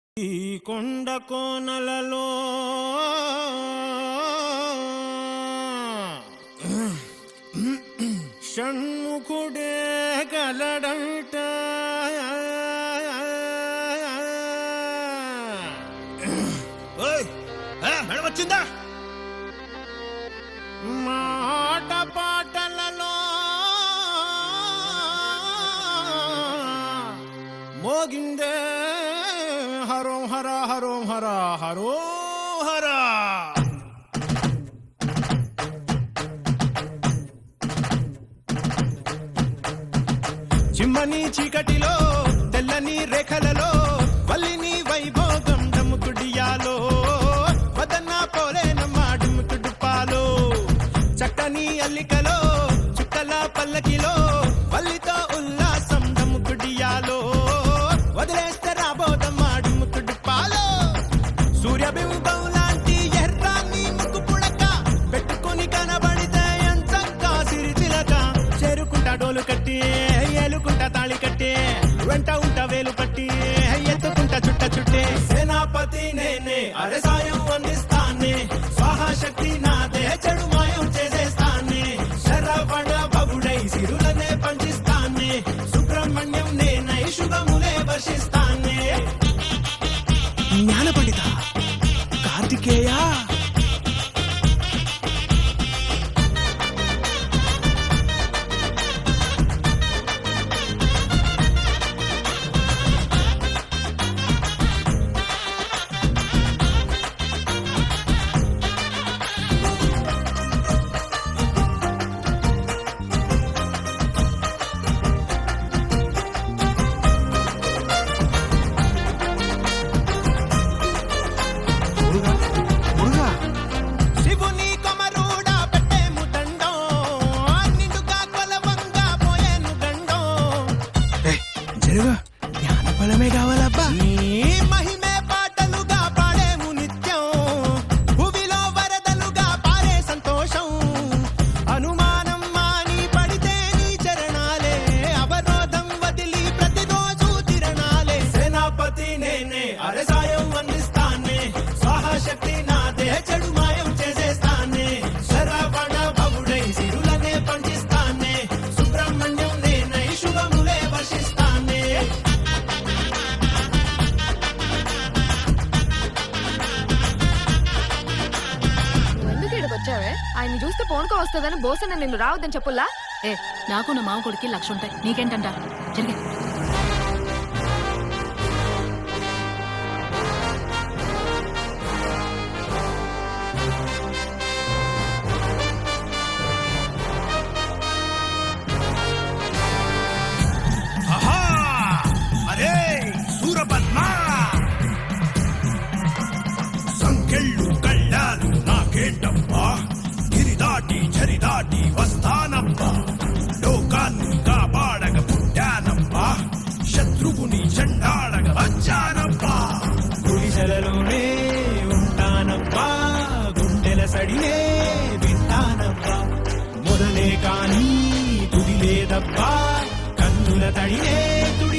ఈ కొండ కోనలలో షణ్ముఖుడే గలడంట ఓయ్, ఆ, మేడం వచ్చిందా మాట పాటలలో మోగిందే హరో హర హరో హర హరో హర చిమ్మని చీకటిలో తెల్లని రేఖలలో వల్లిని వైభోగం డమ్ముకుడియాలో వదన్న పోలేనమ్మ డుమ్ముకుడుపాలో చక్కని అల్లికలో చుక్కల పల్లకిలో వల్లితో ఉల్లాసం డమ్ముకుడియాలో వదిలేస్తే రాబోదమ్మ డుమ్ముకుడుపాలో సూర్యబింబం లాంటి ఎర్రాన్ని ముక్కు పుడక పెట్టుకుని కనబడితే ఎంచక్క సిరిచిలక చేరుకుంటా డోలు కట్టి ఏలుకుంటా తాళి కట్టి వెంట ఉంటా వేలు పట్టి ఎత్తుకుంటా చుట్ట చుట్టే సేనాపతి నేనే అరే సాయం అందిస్తానే స్వాహ శక్తి నాదే చెడు మాయం చేసేస్తానే శరవణ భగుడై సిరులనే పంచిస్తానే సుబ్రహ్మణ్యం నేనై శుభములే వర్షిస్తానే జ్ఞాన పండిత కార్తికేయ శివుని కొమరుడా పెట్టేము దండం నిండుగా కొలవంగా పోయేను గండం జరుగు జ్ఞానఫలమే కావాలబ్బా నీ మహిమే పాటలుగా పాడేము నిత్యం భూమిలో వరదలుగా పారే సంతోషం అనుమానం మాని పడితే నీ చరణాలే అవరోధం వదిలి ప్రతిరోజు తిరణాలే సేనాపతి నేనే అరే సాయం అందిస్తానే స్వాహశక్తి నాదే చెడు మాయం చేసేస్తానే శరవణ భవుడై సిరులనే పంచిస్తానే సుబ్రహ్మణ్యం నేనై శుభములే వర్షిస్తానే ఎందుకు ఇక్కడికి వచ్చావే ఆయన చూస్తే పోనుకో వస్తుందని బోసన నిన్ను రావద్దని చెప్పుల్లా ఏ నాకు నా మామ కొడుకి లక్ష ఉంటాయి నీకేంటంట జరిగే ఆహా అరే సూరపద్మ సంకెళ్ళు కళ్ళాలు నాకేంటబ్బా గిరి దాటి చరి దాటి వస్తానబ్బా లోకాన్ని కాపాడగ పుట్టానబ్బా శత్రువుని చెండాడగ వచ్చానబ్బా గుడిసెలలోనే ఉంటానబ్బా గుండెల సడిలే వింటానబ్బా మొదలే కాని తుది లేదబ్బా కన్నుల తడిలే తుడి